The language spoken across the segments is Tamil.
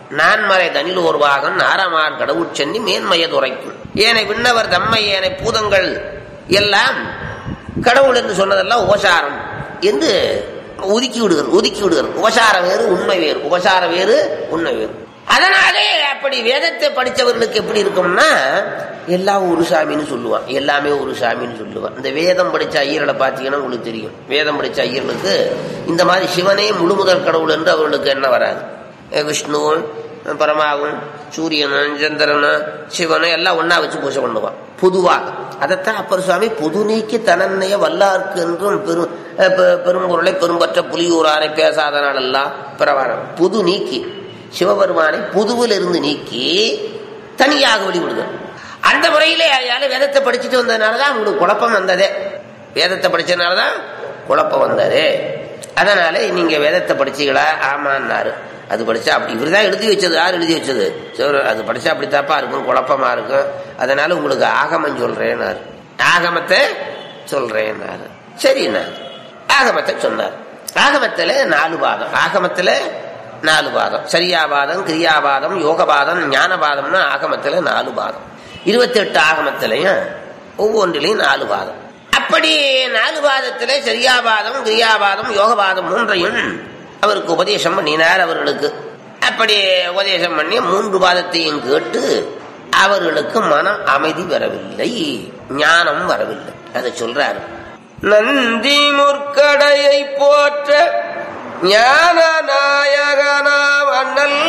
நான்மறை தனில் ஒருவாகன் நாரமார் கடவுள் சென்னி மேன்மையது உரைக்கும் ஏனை விண்ணவர் தம்மை ஏனை பூதங்கள் எல்லாம் கடவுள் என்று சொன்னதெல்லாம் உபசாரம் என்று ஒதுக்கி விடுகிறது ஒதுக்கி விடுகிறது உபசாரம் வேறு உண்மை வேறு உபசாரம் வேறு உண்மை வேறு அதனாலே அப்படி வேதத்தை படித்தவர்களுக்கு எப்படி இருக்கும்னா எல்லாம் ஒரு சாமின்னு சொல்லுவான் எல்லாமே ஒரு சாமின்னு சொல்லுவான் இந்த வேதம் படிச்ச ஐயர்களை பார்த்தீங்கன்னா உங்களுக்கு தெரியும் வேதம் படிச்ச ஐயர்களுக்கு இந்த மாதிரி சிவனே முழுமுதல் கடவுள் என்று அவர்களுக்கு என்ன வராது அஹ் விஷ்ணுவும் பரமாவும் சூரியனும் சந்திரனும் சிவனும் எல்லாம் ஒண்ணா வச்சு பூஜை பண்ணுவான் பொதுவாக அதைத்தான் அப்பர் சுவாமி பொது நீக்கி தனன்னைய வல்லார்க்கு என்றும் பெரும் அஹ் பெ- பெரும்பொருளை பெரும்பற்ற புலியூரானை பேசாத நாளெல்லாம் பிரவாரம் பொது நீக்கி சிவபெருமானை பொதுவில் இருந்து நீக்கி தனியாக வெளிவிடுதல் அந்த முறையிலே அதால வேதத்தை படிச்சுட்டு வந்ததுனாலதான் உங்களுக்கு குழப்பம் வந்ததே வேதத்தை படிச்சதுனாலதான் குழப்பம் வந்தது அதனால நீங்க வேதத்தை படிச்சீங்களா ஆமான்னாரு அது படிச்சா அப்படி இவர்தான் எழுதி வச்சது யார் எழுதி வச்சது சிவர் அது படிச்சா அப்படித்தாப்பா இருக்கும் குழப்பமா இருக்கும் அதனால உங்களுக்கு ஆகமம் சொல்றேன்னாரு ஆகமத்தை சொல்றேன்னாரு சரிண்ணா ஆகமத்தை சொன்னார் ஆகமத்துல நாலு பாதம் ஆகமத்துல நாலு பாதம் சரியாபாதம் கிரியாபாதம் யோகபாதம் ஞானபாதம்னு ஆகமத்துல நாலு பாதம் இருபத்தி எட்டு ஆகமத்திலையும் ஒவ்வொன்றிலையும் நாலு பாதம் அப்படி நாலு பாதத்துல சரியாபாதம் கிரியாபாதம் யோகபாதம் மூன்றையும் அவருக்கு உபதேசம் பண்ணினார் அவர்களுக்கு அப்படி உபதேசம் பண்ணி மூன்று பாதத்தையும் கேட்டு அவர்களுக்கு மனம் அமைதி வரவில்லை ஞானம் வரவில்லை அதை சொல்றாரு நந்தி முற்கடையை போற்ற ஞான நாயகனாம் அண்ணல்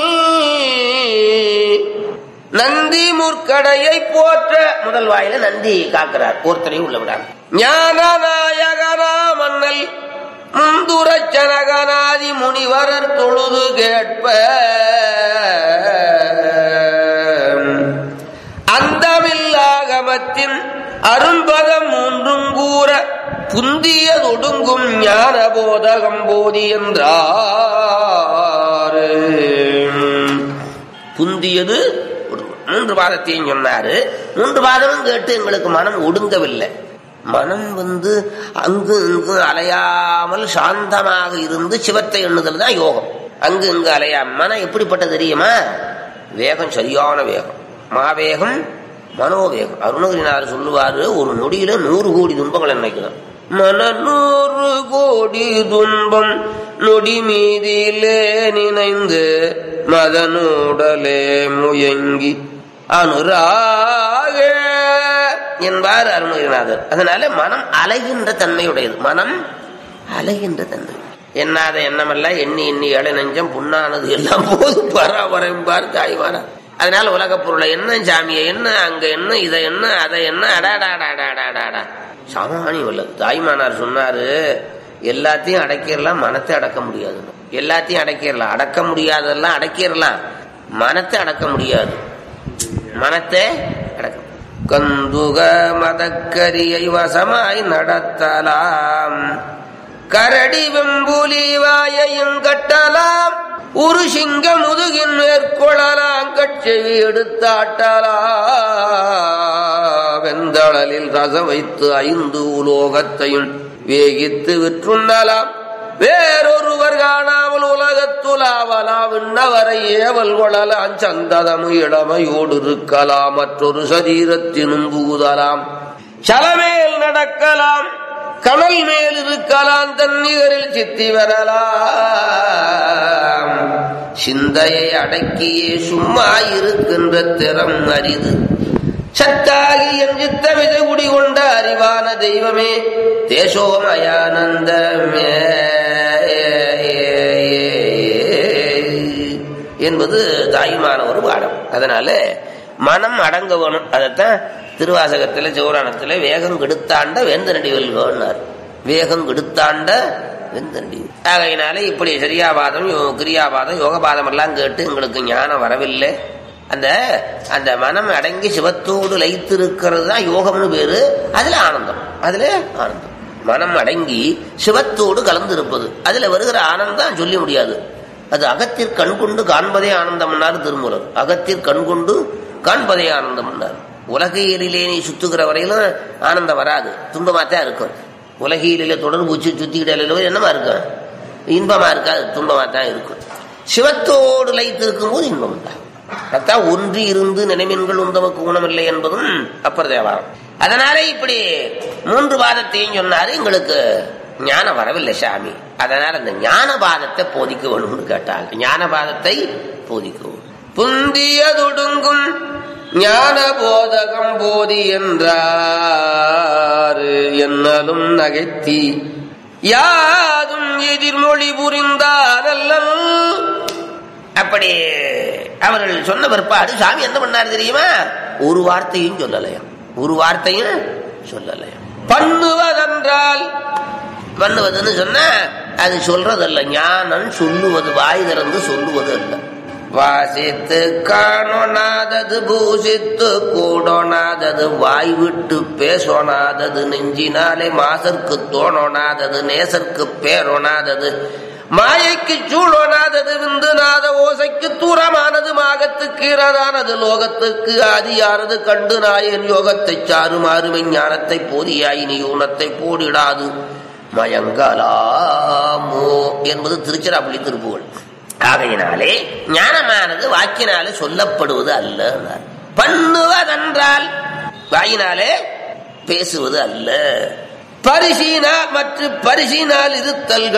நந்தி முற்கடையை போற்ற முதல் வாயில நந்தி காக்கிறார் ஒருத்தரையும் உள்ள விடாம ஞான நாயகனாம் அண்ணல் முந்துரச் சனகனாதி முனிவரர் தொழுது கேட்ப அந்தமில்லாகமத்தின் அரும்பதம் மூன்றும் கூற புந்திய தொடுங்கும் ஞான போதகம் போதி என்றார் புந்தியது ஒடுங்கும். மூன்று பாதத்தையும் சொன்னாரு மூன்று பாதமும் கேட்டு எங்களுக்கு மனம் ஒடுங்கவில்லை மனம் வந்து அங்கு இங்கு அலையாமல் சாந்தமாக இருந்து சிவத்தை எண்ணுதல் தான் யோகம் அங்கு இங்கு அலையாம மனம் எப்படிப்பட்ட தெரியுமா வேகம் சரியான வேகம் மாவேகம் மனோவேகம் அருணகிரிநாதர் சொல்லுவாரு ஒரு நொடியில நூறு கோடி துன்பங்களை நினைக்கலாம் மன நூறு கோடி துன்பம் நொடி மீதிலே நினைந்து மதனூடலே முயங்கி அனுராக என்பார் அருணகிரிநாதர் அதனால மனம் அலைகின்ற தன்மையுடையது மனம் அலைகின்ற தன்மை எண்ணாத எண்ணமெல்லாம் எண்ணி எண்ணி ஏழை நெஞ்சம் புண்ணானது எல்லாம் போதும் பராபரம்பார் தாய்மாரா அதனால உலகப் பொருளை என்ன சாமியை என்ன அங்க என்ன இதை என்ன அதை என்ன அடாடாடாடாடாடா சாமானியம் இல்லை தாய்மானார் சொன்னாரு எல்லாத்தையும் அடக்கிடலாம் மனத்தை அடக்க முடியாது எல்லாத்தையும் அடக்கிடலாம் அடக்க முடியாதெல்லாம் அடக்கிடலாம் மனத்தை அடக்க முடியாது மனத்தை அடக்க கந்துக மதக்கரியை வசமாய் நடத்தலாம் கரடி வெம்புலி வாயையும் கட்டலாம் ஒரு சிங்க முதுகின் மேற்கொள்ளலாம் கட்செவி எடுத்தாட்டலாம் வெந்தளலில் ரசம் வைத்து ஐந்து உலோகத்தையும் வேகித்து விற்றுண்ணலாம் வேறொருவர் காணாமல் உலகத்துலாவலா விண்ணவரை ஏவல் கொள்ளலாம் சந்ததமு இளமையோடு இருக்கலாம் மற்றொரு சரீரத்தினும் புகுதலாம் சலமேல் நடக்கலாம் கனல் மேல் இருக்கலாம் தண்ணீரில் சித்தி வரலாம் சிந்தையை அடக்கியே சும்மா இருக்கின்ற திறம் அரிது சத்தாகி என் சித்த விதை குடிகொண்ட அறிவான தெய்வமே தேசோமயானந்தமே என்பது தாயுமான ஒரு பாடம் அதனால மனம் அடங்க வேணும் அதைத்தான் திருவாசகத்துல சிவராணத்துல வேகம் கெடுத்தாண்ட வேந்தனடி வெல்வார் வேகம் கெடுத்தாண்ட வெந்தனடி ஆகையினால இப்படி சரியாபாதம் யோ- கிரியாபாதம் யோகபாதம் எல்லாம் கேட்டு எங்களுக்கு ஞானம் வரவில்லை அந்த அந்த மனம் அடங்கி சிவத்தோடு லயித்திருக்கிறது தான் யோகம்னு பேரு அதுல ஆனந்தம் அதுல ஆனந்தம் மனம் அடங்கி சிவத்தோடு கலந்திருப்பது அதுல வருகிற ஆனந்தம் சொல்லி முடியாது அது அகத்திற் கண்கொண்டு காண்பதே ஆனந்தம்னார் திருமூலர் அகத்திற் கண்கொண்டு காண்பதே ஆனந்தம்னார் உலகையிலே நீ சுத்துகிற வரையிலும் ஆனந்தம் வராது துன்பமாத்தான் இருக்கும் உலகியலில தொடர்பு வச்சு சுத்திக்கிட்டாலும் என்னமா இருக்கும் இன்பமா இருக்காது துன்பமா தான் இருக்கும் சிவத்தோடு லைத்திருக்கும் போது இன்பம் உண்டாகும் அதான் ஒன்றி இருந்து நினைமின்கள் உந்தமக்கு குணமில்லை என்பதும் அப்பர் தேவாரம் அதனாலே இப்படி மூன்று பாதத்தையும் சொன்னாரு எங்களுக்கு ஞானம் வரவில்லை சாமி அதனால அந்த ஞான பாதத்தை போதிக்க வேணும்னு கேட்டாங்க ஞான பாதத்தை போதிக்கவும் புந்தியதொடுங்கும் ஞான போதகம் போதி என்றாரு என்னலும் நகைத்தி யாதும் எதிர்மொழி புரிந்தாரல்லல் அப்படி அவர்கள் சொன்ன பிற்பாடு சாமி என்ன பண்ணாரு தெரியுமா ஒரு வார்த்தையும் சொல்லலையா ஒரு வார்த்தையும் சொல்லலையா பண்ணுவதென்றால் பண்ணுவதுன்னு சொன்னா அது சொல்றதல்ல ஞானம் சொல்லுவது வாய் திறந்து சொல்லுவது அல்ல வாசித்து காணோனாதது பூசித்து கூடோனாதது வாய் விட்டு பேசோனாதது நெஞ்சினாலே மாசற்கு தோணோனாதது நேசற்கு பேரோனாதது மாயைக்கு சூழோனாதது விந்துநாத ஓசைக்கு தூரமானது மாகத்துக்கு இரதானது லோகத்துக்கு ஆதியானது கண்டு நாயன் யோகத்தை சாருமாறு ஞானத்தை போதியாய் நீ ஊனத்தை போடிடாது மயங்கலாமோ என்பது திருச்சிராப்பள்ளி திருப்புகள் ஆகையினாலே ஞானமானது வாக்கினாலே சொல்லப்படுவது அல்ல பண்ணுவதென்றால் வாயினாலே பேசுவது அல்ல பரிசினால் மற்ற பரிசினால் இருத்தல்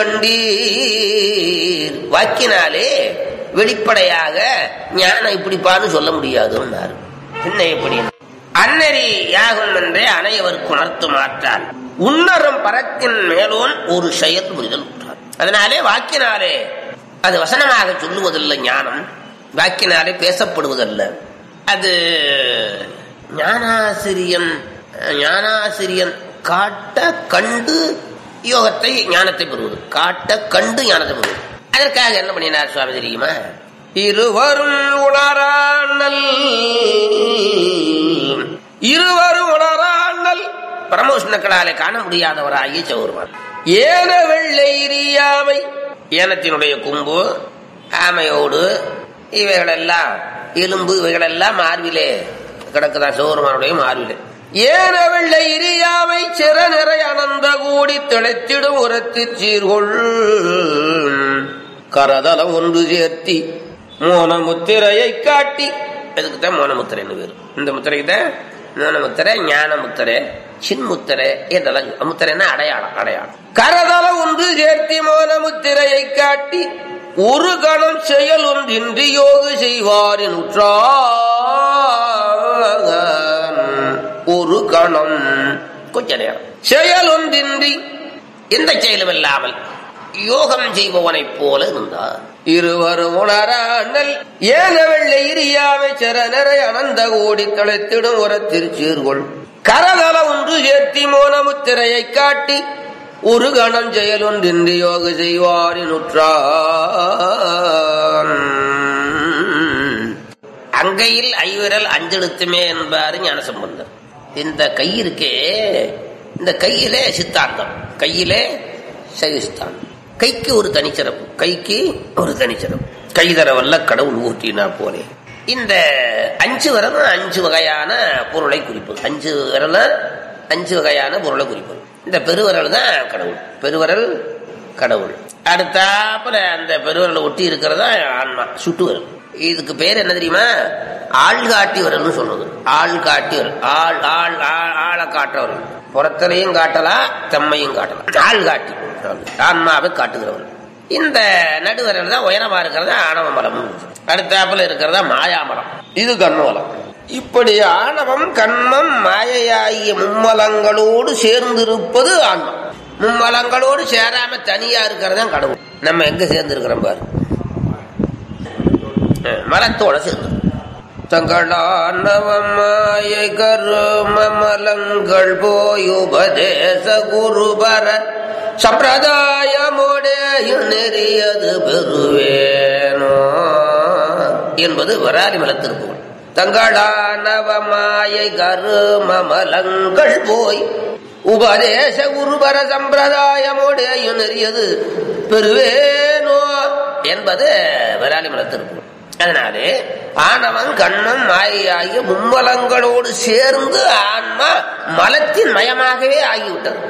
கண்டீர் வாக்கினாலே வெளிப்படையாக ஞானம் இப்படிப்பான்னு சொல்ல முடியாதுன்னாரு என்ன எப்படி அன்னறி யாகும் என்றே அனைவருக்கு உணர்த்து மாற்றால் உன்னரும் பரத்தின் மேலோன் ஒரு செயல் புரிதல் உற்றார் அதனாலே வாக்கினாலே அது வசனமாக சொல்லுவதில்லை ஞானம் வாக்கினாலே பேசப்படுவதல்ல அது ஞானாசிரியன் ஞானாசிரியன் காட்ட கண்டு யோகத்தை ஞானத்தை பெறுவது காட்ட கண்டு ஞானத்தை பெறுவது அதற்காக என்ன பண்ணினார் சுவாமி தெரியுமா இருவரும் உணரானல் இருவரும் உணரானல் பரமோஷ்ணக்களாலே காண முடியாதவராகிய சௌர்மான் ஏன வெள்ளை எரியாமை ஏனத்தினுடைய கும்பு ஆமையோடு இவைகளெல்லாம் எலும்பு இவைகளெல்லாம் மார்பிலே கிடக்குதான் சௌர்மானுடைய மார்பிலே ஏன வெள்ளை இரியாமை சிற நிறை அனந்த கூடி திளைத்திடும் உரத்திற் சீர்கொள் கரதலம் ஒன்று சேர்த்தி மோன முத்திரையை காட்டி அதுக்குதான் மோன முத்திரைன்னு பேரு இந்த முத்திரைக்கு தான் மோன முத்திரை ஞான முத்திரை சின்முத்திரை என்றெல்லாம் முத்திரைன்னா அடையாளம் அடையாளம் கரதலம் ஒன்று சேர்த்தி மோன முத்திரையை காட்டி ஒரு கணம் செயல் ஒன்றின்றி யோகு செய்வாரின் ஒரு கணம் கொஞ்ச நேரம் செயல் ஒன்றின்றி எந்த செயலும் இல்லாமல் யோகம் செய்பவனைப் போல இருந்தார் இருவரும் உணரானல் ஏன வெள்ளை இரியாமை சரணரை அனந்த கோடி தழைத்திடும் ஒரு திருச்சீர்கொள் கரதல ஒன்று சேர்த்தி மோனமுத்திரையை காட்டி ஒரு கணம் செயல் ஒன்றின்றி யோக செய்வாரின் அங்கையில் ஐவிரல் அஞ்செழுத்துமே என்பாரு ஞானசம்பந்தர் இந்த கை இருக்கே இந்த கையிலே சித்தாந்தம் கையிலே சைவ சித்தாந்தம் கைக்கு ஒரு தனிச்சிறப்பு கைக்கு ஒரு தனிச்சிறப்பு கைதரவல்ல கடவுள் ஊட்டினா போலே இந்த அஞ்சு விரலும் அஞ்சு வகையான பொருளை குறிப்பது அஞ்சு விரல அஞ்சு வகையான பொருளை குறிப்பது இந்த பெருவரல் தான் கடவுள் பெருவரல் கடவுள் அடுத்தாப்புல அந்த பெருவரலை ஒட்டி இருக்கிறதா ஆன்மா சுட்டு வரல் இதுக்கு பேர் என்ன தெரியுமா ஆள்காட்டி வரல்னு சொல்றது ஆள் காட்டி வரல் ஆள் ஆள் ஆளை காட்டுறவர்கள் புறத்திலையும் காட்டலாம் தம்மையும் காட்டலாம் ஆள் காட்டி ஆன்மாவை காட்டுகிறவர்கள் இந்த நடுவரல் தான் உயரமா இருக்கிறதா ஆணவ மலம் அடுத்தாப்புல இருக்கிறதா மாயாமலம் இது கண்மலம் இப்படி ஆணவம் கண்மம் மாயையாகிய மும்மலங்களோடு சேர்ந்திருப்பது ஆன்மம் மும்மலங்களோடு சேராம தனியா இருக்கிறதா கடவுள் நம்ம எங்க சேர்ந்து இருக்கிறோம் பாரு மலத்தோட சேர்ந்து தங்களானவமாய கருமலங்கள் போய் உபதேச குருபர சம்பிரதாயமோடைய நெறியது பெறுவேனோ என்பது வராரி மலத்திருப்போம் தங்களானவமாயை கருமலங்கள் போய் உபதேச குருபர சம்பிரதாயமோடைய நெறியது பெறுவேனோ என்பது வராலி மலத்திருப்போம் அதனாலே ஆணவன் கண்ணம் மாயாகிய மும்மலங்களோடு சேர்ந்து ஆன்மா மலத்தின் மயமாகவே ஆகிவிட்டது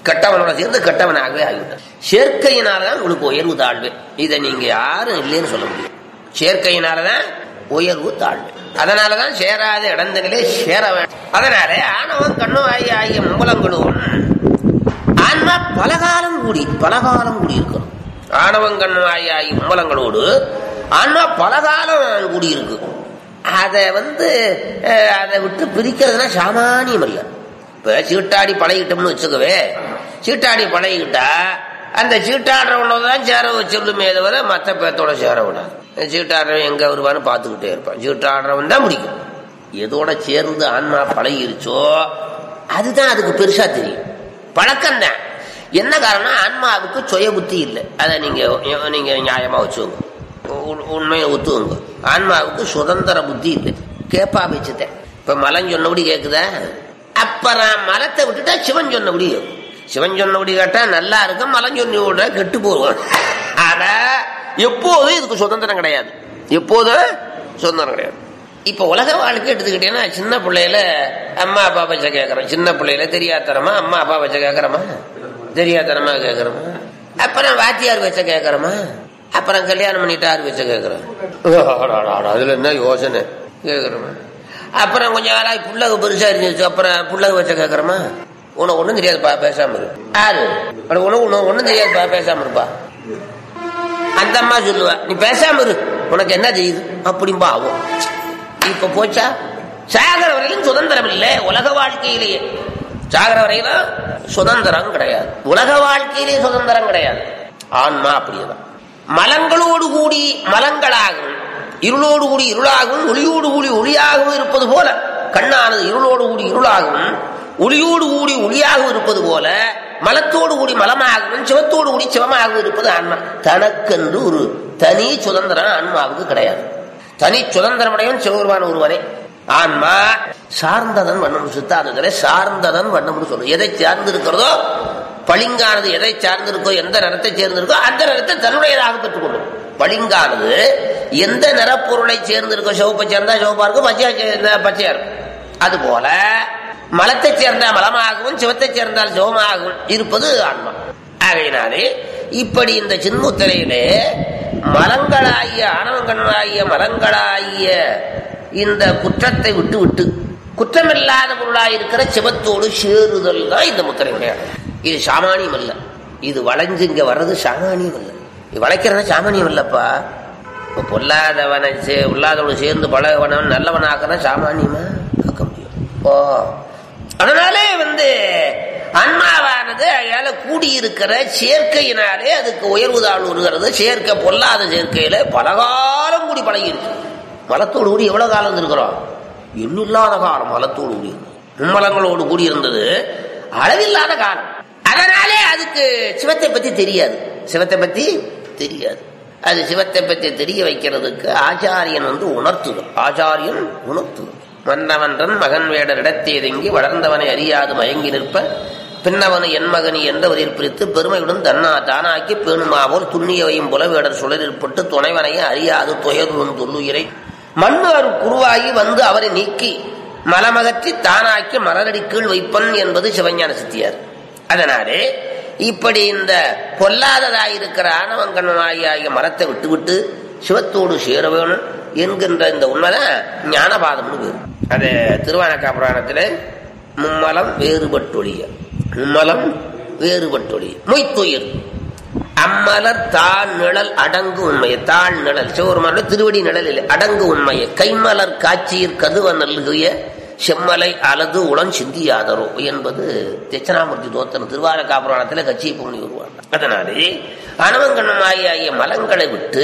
கெட்டவனோட சேர்ந்து கெட்டவனாகவே ஆகிவிட்டான் சேர்க்கையினாலதான் உங்களுக்கு உயர்வு தாழ்வு இதை நீங்க யாரும் இல்லைன்னு சொல்ல முடியும் சேர்க்கையினாலதான் உயர்வு தாழ்வு அதனாலதான் சேராத இடங்களிலே சேர வேண்டும் அதனால ஆணவம் கண்ணும் ஆகிய ஆகிய மும்பலங்களும் ஆன்மா பலகாலம் கூடி பலகாலம் கூடி இருக்கும் ஆணவம் கண்ணும் ஆகிய ஆகிய மும்பலங்களோடு ஆன்மா பலகாலம் கூடி இருக்கு அதை வந்து அஹ், அதை விட்டு பிரிக்கிறதுனா சாமானியம் இல்லை இப்ப சீட்டாடி பழகிட்டோம்னு வச்சுக்கவே சீட்டாடி பழகிக்கிட்டா அந்த சீட்டாடுறவனோட தான் சேர வச்சிருந்துமே தவிர மற்ற பேர்த்தோட சேர விடாது சீட்டாடுறவன் எங்க வருவான்னு பார்த்துக்கிட்டே இருப்பான் சீட்டாடுறவன் தான் பிடிக்கும் எதோட சேர்ந்து ஆன்மா பழகிருச்சோ அதுதான் அதுக்கு பெருசா தெரியும் பழக்கம்தான் என்ன காரணம் ஆன்மாவுக்கு சுய புத்தி இல்லை அதை நீங்க நீங்க நியாயமா வச்சுக்கோங்க உண்- உண்மையை ஒத்துவங்க ஆன்மாவுக்கு சுதந்திர புத்தி இல்லை கேப்பா வச்சுட்டேன் இப்ப மலம் சொன்னபடி கேக்குதா அப்புறம் மலத்தை விட்டுட்டா சிவன் சொன்னபடி கேக்கும். சிவன் சொன்னபடி கேட்டா நல்லா இருக்கும் மலம் சொன்னி விட கெட்டு போவோம் ஆனா எப்போதும் இதுக்கு சுதந்திரம் கிடையாது எப்போதும் சுதந்திரம் கிடையாது இப்ப உலக வாழ்க்கை எடுத்துக்கிட்டீங்கன்னா சின்ன பிள்ளையில அம்மா அப்பா பச்சை கேட்கறோம் சின்ன பிள்ளையில தெரியாதனமா அம்மா அப்பா பச்சை கேட்கறோமா தெரியாதனமா கேட்கறோமா அப்புறம் வாத்தியார் வச்ச கேட்கறோமா அப்புறம் கல்யாணம் பண்ணிட்டாரு வச்ச கேட்கறோம் அதுல என்ன யோசனை கேட்கறோமா அப்புறம் கொஞ்ச நாளா புள்ளக பெருசா இருந்துச்சு அப்புறம் புள்ளக வச்ச கேட்கறோமா உனக்கு ஒண்ணும் தெரியாதுப்பா பேசாம இரு யாரு அட உனக்கு உனக்கு ஒண்ணும் தெரியாதுப்பா பேசாம இருப்பா அந்த அம்மா சொல்லுவா நீ பேசாம இரு உனக்கு என்ன தெரியுது அப்படிம்பா ஆகும் இப்ப போச்சா சாகர வரையிலும் சுதந்திரம் இல்லை உலக வாழ்க்கையிலேயே சாகர வரையிலும் சுதந்திரம் கிடையாது உலக வாழ்க்கையிலேயே சுதந்திரம் கிடையாது ஆன்மா அப்படியேதான் மலங்களோடு கூடி மலங்களாகும் இருளோடு கூடி இருளாகவும் ஒளியோடு கூடி ஒளியாகவும் இருப்பது போல கண்ணானது இருளோடு கூடி இருளாகவும் ஒளியோடு கூடி ஒளியாகவும் இருப்பது போல மலத்தோடு கூடி மலமாகவும் சிவத்தோடு கூடி சிவமாகவும் இருப்பது ஆன்மா தனக்கென்று ஒரு தனி சுதந்திரம் ஆன்மாவுக்கு கிடையாது தனி சுதந்திரமுடையவன் சிவபெருமான ஒருவனே ஆன்மா சார்ந்ததன் வண்ணம் சித்தாந்தத்திலே சார்ந்ததன் வண்ணம்னு சொல்லும் எதை சார்ந்து இருக்கிறதோ பளிங்கானது எதை சார்ந்திருக்கோ எந்த நிறத்தை சேர்ந்திருக்கோ அந்த நிறத்தை தன்னுடையதாக பெற்றுக்கொள்ளும் பளிங்கானது எந்த நிறப்பொருளை சேர்ந்திருக்கோ சிவப்பை சேர்ந்தா சிவப்பா இருக்கும் பச்சையா சேர்ந்தா பச்சையா இருக்கும் அதுபோல மலத்தை சேர்ந்தா மலமாகவும் சிவத்தை சேர்ந்தால் சிவமாகவும் இருப்பது ஆன்மா ஆகையினாலே இப்படி இந்த சின்முத்திரையிலே மலங்களாகிய ஆணவங்களாகிய மலங்களாகிய இந்த குற்றத்தை விட்டு விட்டு குற்றமில்லாத பொருளாக இருக்கிற சிவத்தோடு சேருதல் தான் இந்த முத்திரை விளையாடு இது சாமானியம் அல்ல இது வளைஞ்சு இங்க வர்றது சாமானியம் அல்ல இது வளைக்கிறது சாமானியம் இல்லப்பா இப்ப பொல்லாதவனை சே- உள்ளாதவனோடு சேர்ந்து பழகவனவன் நல்லவனாக்கனா சாமானியமா ஆக்க முடியும் ஓ அதனாலே வந்து ஆன்மாவானது அயால கூடியிருக்கிற சேர்க்கையினாலே அதுக்கு உயர்வு தாழ்வு வருகிறது சேர்க்கை பொல்லாத சேர்க்கையில பலகாலம் கூடி பழகிருக்கு மலத்தோடு கூடி எவ்வளவு காலம் இருக்கிறோம் இன்னில்லாத காலம் மலத்தோடு கூடி இருந்தது. மும்மலங்களோடு கூடி இருந்தது அளவில்லாத காலம் அதனாலே அதுக்கு சிவத்தை பத்தி தெரியாது சிவத்தை பத்தி தெரியாது அது சிவத்தை பற்றி தெரிய வைக்கிறதுக்கு ஆச்சாரியன் வந்து உணர்த்துதல் ஆச்சாரியன் உணர்த்துதல் மன்னவன்றன் மகன் வேடர் இடத்தேதங்கி வளர்ந்தவனை அறியாது மயங்கி நிற்ப பின்னவனு என் மகனி என்றவரில் பிரித்து பெருமையுடன் தன்னா தானாக்கி பேணுமாவோல் துண்ணியவையும் புல வேடர் சுழலிற்பட்டு துணைவனையும் அறியாது துயருடன் தொல்லுயிரை மன்னர் குருவாகி வந்து அவரை நீக்கி மலமகற்றி தானாக்கி மலரடி கீழ் வைப்பன் என்பது சிவஞான சித்தியார் அதனாலே இப்படி இந்த பொல்லாததாயிருக்கிற ஆணவங்கண்ணனாகி ஆகிய மரத்தை விட்டுவிட்டு சிவத்தோடு சேர வேணும் என்கின்ற இந்த உண்மைதான் ஞானபாதம்னு பேரு அது திருவானக்கா புராணத்துல மும்மலம் வேறுபட்டொழிய மும்மலம் வேறுபட்டொழிய மொய்த்துயிர் அம்மலர் தாழ் நிழல் அடங்கு உண்மையை தாழ் நிழல் சிவருமான திருவடி நிழலில் அடங்கு உண்மையை கைமலர் காட்சியர் கதுவ நல்கிய செம்மலை அலது உளம் சிந்தியாதரோ என்பது தட்சணாமூர்த்தி தோத்தன் திருவார காப்புராணத்தில் கட்சியை பொங்கி வருவாங்க அதனாலே அணவங்கண்ணமாகி ஆகிய மலங்களை விட்டு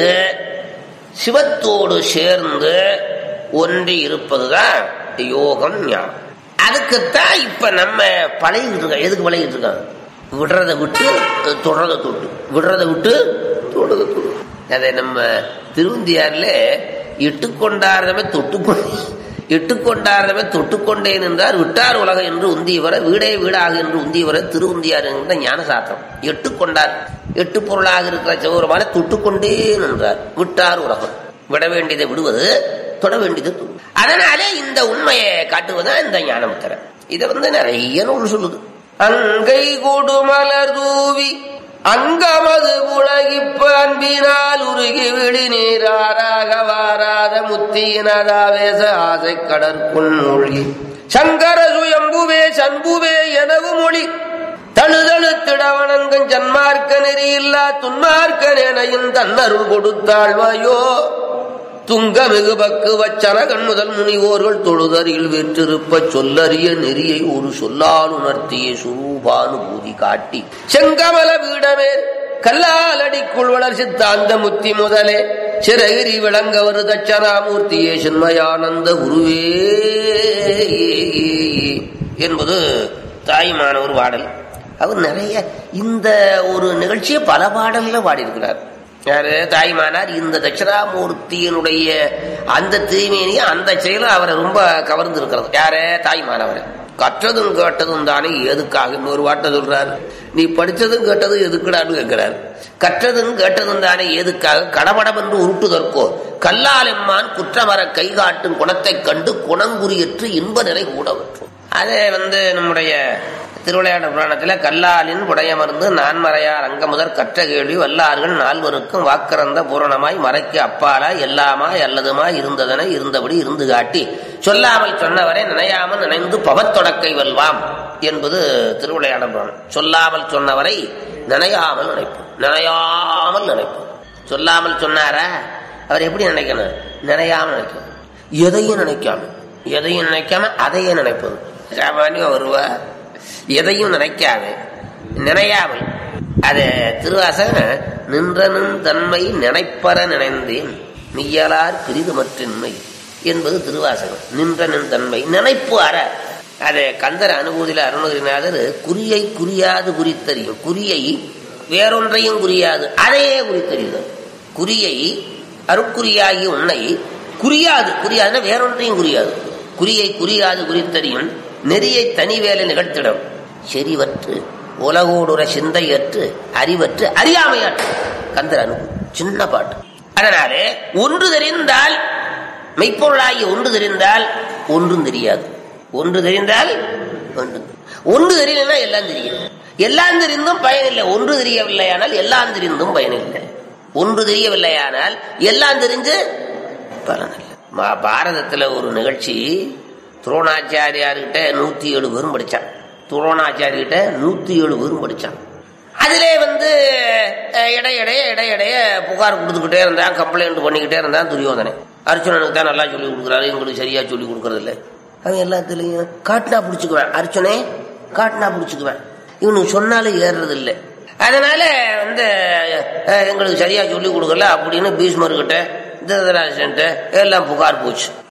சிவத்தோடு சேர்ந்து ஒன்றி இருப்பதுதான் யோகம் ஞானம் அதுக்குத்தான் இப்ப நம்ம பழகிட்டு இருக்கோம் எதுக்கு பழகிட்டு இருக்கோம் விடுறதை விட்டு தொடரதை தொட்டு விடுறதை விட்டு தொடரதை தொட்டு அதை நம்ம திருவந்தியார்ல இட்டுக்கொண்டாரதமே தொட்டுக்கொண்டே இட்டுக்கொண்டாரதமே தொட்டுக்கொண்டேன் என்றார் விட்டார் உலகம் என்று உந்தியவர வீடே வீடாக என்று உந்தியவர திருவுந்தியார் என்கிற ஞான சாத்திரம் எட்டுக்கொண்டார் எட்டு பொருளாக இருக்கிற சிவபெருமான தொட்டுக்கொண்டே நின்றார் விட்டார் உலகம் விட வேண்டியதை விடுவது தொட வேண்டியது தொடு. அதனாலே இந்த உண்மையை காட்டுவதுதான் இந்த ஞானமுத்திரை இதை வந்து நிறைய நூல் சொல்லுது அங்கை கொடுமலர் தூவி அங்கமது புலகிப்ப அன்பினால் உருகி விழி நீராராக வாராத முத்தியினதாவேச ஆசை கடற்குள் மூழ்கி சங்கர சுயம்புவே சண்புவே எனவு மொழி தழுதழுத்திடவனங்கன் ஜன்மார்க்க நெறியில்லா துன்மார்க்க நேனையும் தன்னருள் கொடுத்தாழ்வாயோ துங்க மிகு பக்கு வச்சனகன் முதல் முனிவோர்கள் தொழுதறியில் வெற்றிருப்ப சொல்லறிய நெறியை ஒரு சொல்லால் உணர்த்திய சுரூபானுபூதி காட்டி செங்கமல வீடமே கல்லாலடிக்குள் வளர் சித்தாந்த முத்தி முதலே சிறகிரி விளங்கவரு தட்சணாமூர்த்தியே சின்மயானந்த குருவே என்பது தாய்மானவர் பாடல் அவர் நிறைய இந்த ஒரு நிகழ்ச்சியை பல பாடல்ல பாடியிருக்கிறார் யாரு தாய்மானார் இந்த தட்சிணாமூர்த்தியினுடைய அந்த தீமேனிய அந்த செயலும் அவரை ரொம்ப கவர்ந்து இருக்கிறது யாரு தாய்மானவர் கற்றதும் கேட்டதும் தானே எதுக்காக இன்னொரு வாட்டை சொல்றாரு நீ படிச்சதும் கேட்டதும் எதுக்குடான்னு கேட்கிறார் கற்றதும் கேட்டதும் தானே எதுக்காக கடபடமென்று உருட்டுதற்கோ கல்லாலெம்மான் குற்றமர கை காட்டும் குணத்தைக் கண்டு குணங்குறியற்று இன்ப நிலை கூடவற்றும் அதே வந்து நம்முடைய திருவிளையாட புராணத்துல கல்லாலின் புடையமர்ந்து நான்மறையார் அங்க முதற் கற்ற கேள்வி வல்லார்கள் நால்வருக்கும் வாக்கறந்த பூரணமாய் மறைக்கு அப்பாலாய் எல்லாமாய் அல்லதுமாய் இருந்ததனை இருந்தபடி இருந்து காட்டி சொல்லாமல் சொன்னவரை நினையாமல் நினைந்து பவத்தொடக்கை வெல்வாம் என்பது திருவிளையாட புராணம் சொல்லாமல் சொன்னவரை நினையாமல் நினைப்போம் நினையாமல் நினைப்போம் சொல்லாமல் சொன்னாரா அவர் எப்படி நினைக்கணும் நினையாமல் நினைக்கணும் எதையும் நினைக்காம எதையும் நினைக்காம அதையே நினைப்பது சாமானியம் வருவா எதையும் நினைக்காம நினையாமல் அது திருவாசக நின்றனும் தன்மை நினைப்பற நினைந்தேன் மெய்யலார் பிரிதுமற்றின்மை என்பது திருவாசகம் நின்றனின் தன்மை நினைப்பு அற அது கந்தர் அனுபூதியில அருணகிரிநாதர் குறியை குறியாது குறித்தறியும் குறியை வேறொன்றையும் குறியாது அதையே குறித்தறியுது குறியை அருட்குறியாகி உன்னை குறியாது குறியாதுன்னா வேறொன்றையும் குறியாது குறியை குறியாது குறித்தறியும் நெறியை தனி வேலை நிகழ்த்திடும் செறிவற்று உலகோடுற சிந்தையற்று அறிவற்று அறியாமையற்று கந்தர் அனுபவம் சின்ன பாட்டு அதனாலே ஒன்று தெரிந்தால் மெய்ப்பொருளாகி ஒன்று தெரிந்தால் ஒன்றும் தெரியாது ஒன்று தெரிந்தால் ஒன்று ஒன்று தெரியலன்னா எல்லாம் தெரியும் எல்லாம் தெரிந்தும் பயனில்லை ஒன்று தெரியவில்லையானால் எல்லாம் தெரிந்தும் பயனில்லை ஒன்று தெரியவில்லையானால் எல்லாம் தெரிஞ்சு பலனில்லை பாரதத்துல ஒரு நிகழ்ச்சி துரோணாச்சாரியார்கிட்ட நூத்தி ஏழு பேரும் படிச்சான் துரோணாச்சாரியிட்ட நூத்தி ஏழு பேரும் படிச்சான் அதிலே வந்து இடையிடைய இடையிடைய புகார் கொடுத்துக்கிட்டே இருந்தான் கம்ப்ளைண்ட் பண்ணிக்கிட்டே இருந்தான் துரியோதனை அர்ச்சுனனுக்கு தான் நல்லா சொல்லி கொடுக்குறாரு எங்களுக்கு சரியா சொல்லி கொடுக்கறது இல்லை அவன் எல்லாத்துலயும் காட்டினா பிடிச்சுக்குவேன் அர்ச்சனே காட்டினா பிடிச்சுக்குவேன் இவனுக்கு சொன்னாலும் ஏறுறது இல்லை அதனால வந்து எங்களுக்கு சரியா சொல்லி கொடுக்கல அப்படின்னு பீஷ்மர்கிட்ட திருதராஜன்ட்ட எல்லாம் புகார் போச்சு